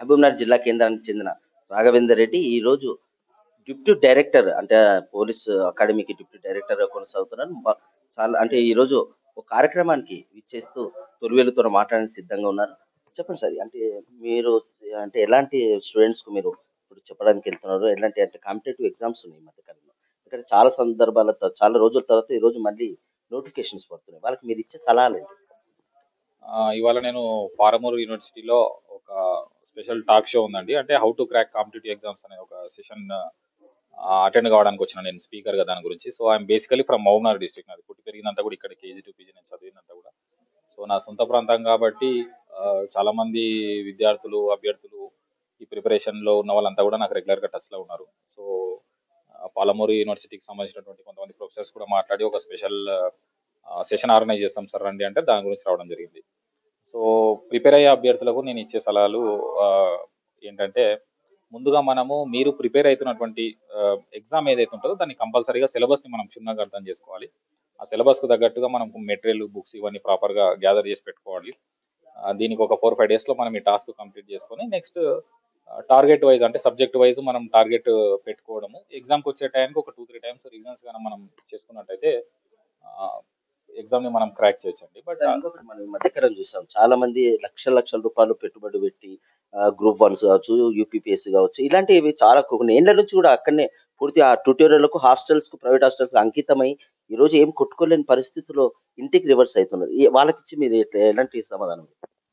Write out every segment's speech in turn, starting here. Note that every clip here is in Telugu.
మహబూబ్నగర్ జిల్లా కేంద్రానికి చెందిన రాఘవేందర్ రెడ్డి ఈ రోజు డిప్యూటీ డైరెక్టర్ అంటే పోలీస్ అకాడమీకి డిప్యూటీ డైరెక్టర్ గా కొనసాగుతున్నారు మ- చాలా అంటే ఈ రోజు ఒక కార్యక్రమానికి ఇచ్చేస్తూ తొలివేలుతో మాట్లాడడానికి సిద్ధంగా ఉన్నారు చెప్పండి సార్ అంటే మీరు అంటే ఎలాంటి స్టూడెంట్స్ కు మీరు ఇప్పుడు చెప్పడానికి వెళ్తున్నారు ఎలాంటి అంటే కాంపిటేటివ్ ఎగ్జామ్స్ ఉన్నాయి ఈ మధ్యకాలంలో ఇక్కడ చాలా సందర్భాల త- చాలా రోజుల తర్వాత ఈ రోజు మళ్ళీ నోటిఫికేషన్స్ పడుతున్నాయి వాళ్ళకి మీరు ఇచ్చే సలహాలు ఏంటి ఆ, ఇవాళ నేను పారమూరు యూనివర్సిటీలో ఒక స్పెషల్ టాక్ షో ఉందండి అంటే how to crack competitive exams అనే ఒక సెషన్ అటెండ్ కావడానికి వచ్చిన నేను స్పీకర్ గా దాని గురించి so I'm basically from Mahabubnagar district నాది పుట్టి పెరిగినంత కూడా ఇక్కడ కేజీ టు పీజీ నేను చదివినంత కూడా సో నా సొంత ప్రాంతం కాబట్టి ఆ, చాలా మంది విద్యార్థులు అభ్యర్థులు ఈ ప్రిపరేషన్ లో ఉన్న వాళ్ళంతా కూడా నాకు రెగ్యులర్ గా టచ్ లో ఉన్నారు సో ఆ, పాలమూరు యూనివర్సిటీకి సంబంధించినటువంటి కొంతమంది ప్రొఫెసర్స్ కూడా మాట్లాడి ఒక స్పెషల్ సెషన్ ఆర్గనైజ్ చేస్తాం సార్ రండి అంటే దాని గురించి రావడం జరిగింది సో ప్రిపేర్ అయ్యే అభ్యర్థులకు నేను ఇచ్చే సలహాలు ఆ, ఏంటంటే ముందుగా మనము మీరు ప్రిపేర్ అవుతున్నటువంటి ఎగ్జామ్ ఏదైతే ఉంటుందో దాన్ని కంపల్సరీగా సిలబస్ని మనం క్షుణ్ణంగా అర్థం చేసుకోవాలి ఆ సిలబస్కు తగ్గట్టుగా మనం మెటీరియల్ బుక్స్ ఇవన్నీ ప్రాపర్గా గ్యాదర్ చేసి పెట్టుకోవాలి ఆ, దీనికి ఒక ఫోర్ ఫైవ్ డేస్లో మనం ఈ టాస్క్ కంప్లీట్ చేసుకొని నెక్స్ట్ టార్గెట్ వైజ్ అంటే సబ్జెక్ట్ వైజ్ మనం టార్గెట్ పెట్టుకోవడము ఎగ్జామ్కి వచ్చే టైంకి ఒక టూ త్రీ టైమ్స్ రివిజన్స్ కానీ మనం చేసుకున్నట్టయితే ఎగ్జామ్ని మనం క్రాక్ చేయొచ్చండి బట్ సార్, ఇంకొకటి మనం ఈ మధ్యకాలం చూసాం చాలా మంది లక్షల లక్షల రూపాయలు పెట్టుబడి పెట్టి గ్రూప్ వన్స్ కావచ్చు యూపీపీఎస్సీ కావచ్చు ఇలాంటివి చాలా కొన్ని ఏళ్ళ నుంచి కూడా అక్కడనే పూర్తి ఆ ట్యూటోరియల్కు హాస్టల్స్ కు ప్రైవేట్ హాస్టల్స్ కు అంకితమై ఈ రోజు ఏం కొట్టుకోలేని పరిస్థితిలో ఇంటికి రివర్స్ అవుతున్నారు ఈ- వాళ్ళకి ఇచ్చి మీరు ఎట్లా- ఎలాంటి సమాధానం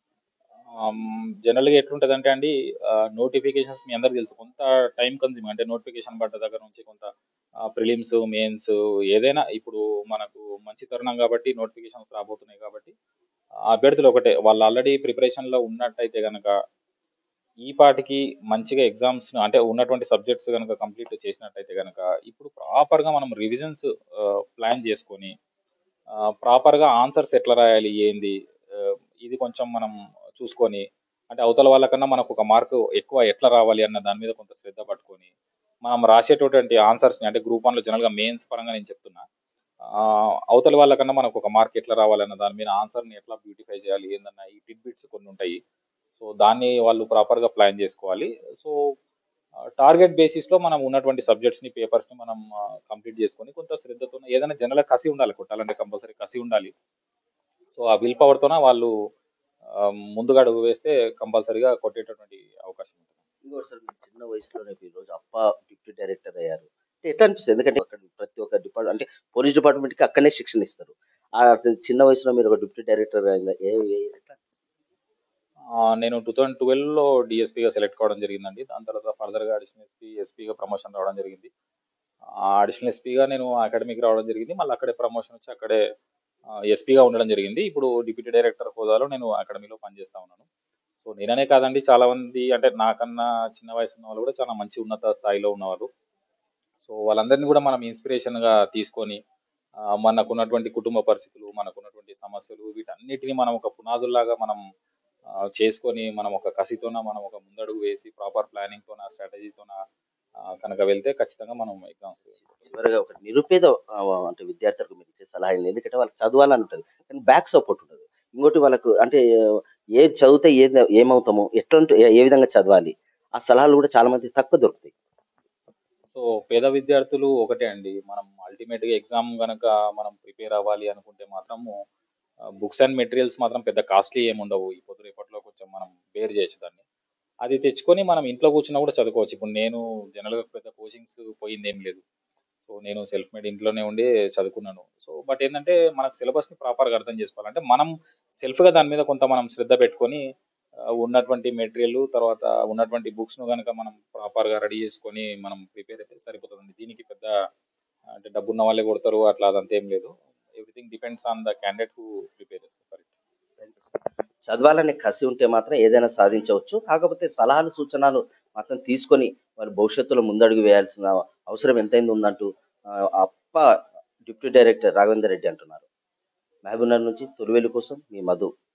జనరల్గా ఎట్లుంటది అంటే అండి నోటిఫికేషన్స్ మీ అందరికి తెలుసు కొంత టైం కన్జ్యూమింగ్ అంటే నోటిఫికేషన్ పడ్డ దగ్గర నుంచి కొంత ప్రిలిమ్స్ మెయిన్స్ ఏదైనా ఇప్పుడు మనకు మంచి తరుణం కాబట్టి నోటిఫికేషన్స్ రాబోతున్నాయి కాబట్టి ఆ, అభ్యర్థులు ఒకటే వాళ్ళు ఆల్రెడీ ప్రిపరేషన్ లో ఉన్నట్టయితే గనక ఈ పాటికి మంచిగా ఎగ్జామ్స్ అంటే ఉన్నటువంటి సబ్జెక్ట్స్ కనుక కంప్లీట్ చేసినట్టయితే కనుక ఇప్పుడు ప్రాపర్ గా మనం రివిజన్స్ ప్లాన్ చేసుకొని ప్రాపర్ గా ఆన్సర్స్ ఎట్లా రాయాలి ఏంది ఆ, ఇది కొంచెం మనం చూసుకొని అంటే అవతల వాళ్ళకన్నా మనకు ఒక మార్క్ ఎక్కువ ఎట్లా రావాలి అన్న దాని మీద కొంత శ్రద్ధ పట్టుకొని మనం రాసేటటువంటి ఆన్సర్స్ ని అంటే గ్రూప్ వన్ లో జనరల్ గా మెయిన్స్ పరంగా నేను చెప్తున్నా ఆ, అవతల వాళ్ళకన్నా మనకు ఒక మార్క్ ఎట్లా రావాలన్న దాని మీద ఆన్సర్ ని ఎట్లా బ్యూటిఫై చేయాలి ఏందన్న ఈ టిడ్ బిట్స్ కొన్ని ఉంటాయి సో దాన్ని వాళ్ళు ప్రాపర్ గా ప్లాన్ చేసుకోవాలి సో టార్గెట్ బేసిస్ లో మనం ఉన్నటువంటి సబ్జెక్ట్స్ ని పేపర్స్ ని మనం కంప్లీట్ చేసుకొని కొంత శ్రద్ధతో ఏదైనా జనరల్ కసి ఉండాలి కొట్టాలంటే కంపల్సరీ కసి ఉండాలి సో ఆ విల్ పవర్ తోన వాళ్ళు ఆ, ముందుగా అడుగు వేస్తే కంపల్సరీగా కొట్టేటటువంటి అవకాశం ఉంటుంది ఇంకోటి సార్ మీరు చిన్న వయసులోనే ఈ రోజు అప్ప డిప్యూటీ డైరెక్టర్ అయ్యారు అంటే ఎట్లా అనిపిస్తుంది ఎందుకంటే అక్కడ ప్రతి ఒక్క డిపార్ట్మెంట్ అంటే పోలీస్ డిపార్ట్మెంట్ కి అక్కడనే శిక్షణ ఇస్తారు ఆ చిన్న వయసులో మీరు ఒక డిప్యూటీ డైరెక్టర్ అయిందా? ఏ ఏ- ఎట్లా ఆ, నేను టూ థౌజండ్ ట్వెల్వ్ లో డిఎస్పీగా సెలెక్ట్ కావడం జరిగిందండి దాని తర్వాత ఫర్దర్ గా అడిషనల్ ఎస్పీ ఎస్పీగా ప్రమోషన్ రావడం జరిగింది అడిషనల్ ఎస్పీగా నేను అకాడమీకి రావడం జరిగింది మళ్ళీ అక్కడే ప్రమోషన్ వచ్చి అక్కడే ఎస్పీగా ఉండడం జరిగింది ఇప్పుడు డిప్యూటీ డైరెక్టర్ హోదాలో నేను అకాడమీలో పనిచేస్తా ఉన్నాను సో నేననే కాదండి చాలా మంది అంటే నాకన్నా చిన్న వయసు ఉన్న వాళ్ళు కూడా చాలా మంచి ఉన్నత స్థాయిలో ఉన్నవారు సో వాళ్ళందరినీ కూడా మనం ఇన్స్పిరేషన్ గా తీసుకొని ఆ, మనకున్నటువంటి కుటుంబ పరిస్థితులు మనకున్నటువంటి సమస్యలు వీటన్నిటిని మనం ఒక పునాదుల్లాగా మనం ఆ, చేసుకొని మనం ఒక కసితోన మనం ఒక ముందడుగు వేసి ప్రాపర్ ప్లానింగ్ తోన స్ట్రాటజీతోన కనుక వెళ్తే ఖచ్చితంగా మనం ఎగ్జామ్స్ చివరిగా ఒక నిరుపేద ఆ, అంటే విద్యార్థులకు మీరు ఇచ్చే సలహా ఏంటి? ఎందుకంటే వాళ్ళకి చదవాలని ఉంటుంది కానీ బ్యాక్ సపోర్ట్ ఉంటుంది ఇంకోటి వాళ్ళకు అంటే ఏ చదివితే ఏ ఏమవుతామో ఎట్లా ఉంటే- ఏ ఏ విధంగా చదవాలి ఆ సలహాలు కూడా చాలా మంది తక్కువ దొరుకుతాయి సో పేద విద్యార్థులు ఒకటే అండి మనం అల్టిమేట్ గా ఎగ్జామ్ గనక మనం ప్రిపేర్ అవ్వాలి అనుకుంటే మాత్రము బుక్స్ అండ్ మెటీరియల్స్ మాత్రం పెద్ద కాస్ట్లీ ఏమి ఉండవు ఈ పొద్దు రేపట్లో కొంచెం మనం బేర్ చేయొచ్చు దాన్ని అది తెచ్చుకొని మనం ఇంట్లో కూర్చున్నా కూడా చదువుకోవచ్చు ఇప్పుడు నేను జనరల్ గా పెద్ద కోచింగ్స్ పోయింది ఏం లేదు సో నేను సెల్ఫ్ మేడ్ ఇంట్లోనే ఉండి చదువుకున్నాను సో బట్ ఏంటంటే మనకు సిలబస్ ని ప్రాపర్ గా అర్థం చేసుకోవాలంటే మనం సెల్ఫ్ గా దాని మీద కొంత మనం శ్రద్ధ పెట్టుకొని ఆ, ఉన్నటువంటి మెటీరియల్ తర్వాత ఉన్నటువంటి బుక్స్ ను కనుక మనం ప్రాపర్ గా రెడీ చేసుకొని మనం ప్రిపేర్ అయితే సరిపోతుందండి దీనికి పెద్ద అంటే డబ్బు ఉన్న వాళ్ళే కొడతారు అట్లా అదంతా ఏం లేదు everything depends on the candidate who prepare for it చదవాలనే కసి ఉంటే మాత్రం ఏదైనా సాధించవచ్చు కాకపోతే సలహాలు సూచనలు మాత్రం తీసుకొని వారి భవిష్యత్తులో ముందడుగు వేయాల్సిన అవసరం ఎంతైంది ఉందంటూ ఆ, అప్ప డిప్యూటీ డైరెక్టర్ రాఘవేందర్ రెడ్డి అంటున్నారు మహబూబ్నగర్ నుంచి తొలివేలు కోసం మీ మధు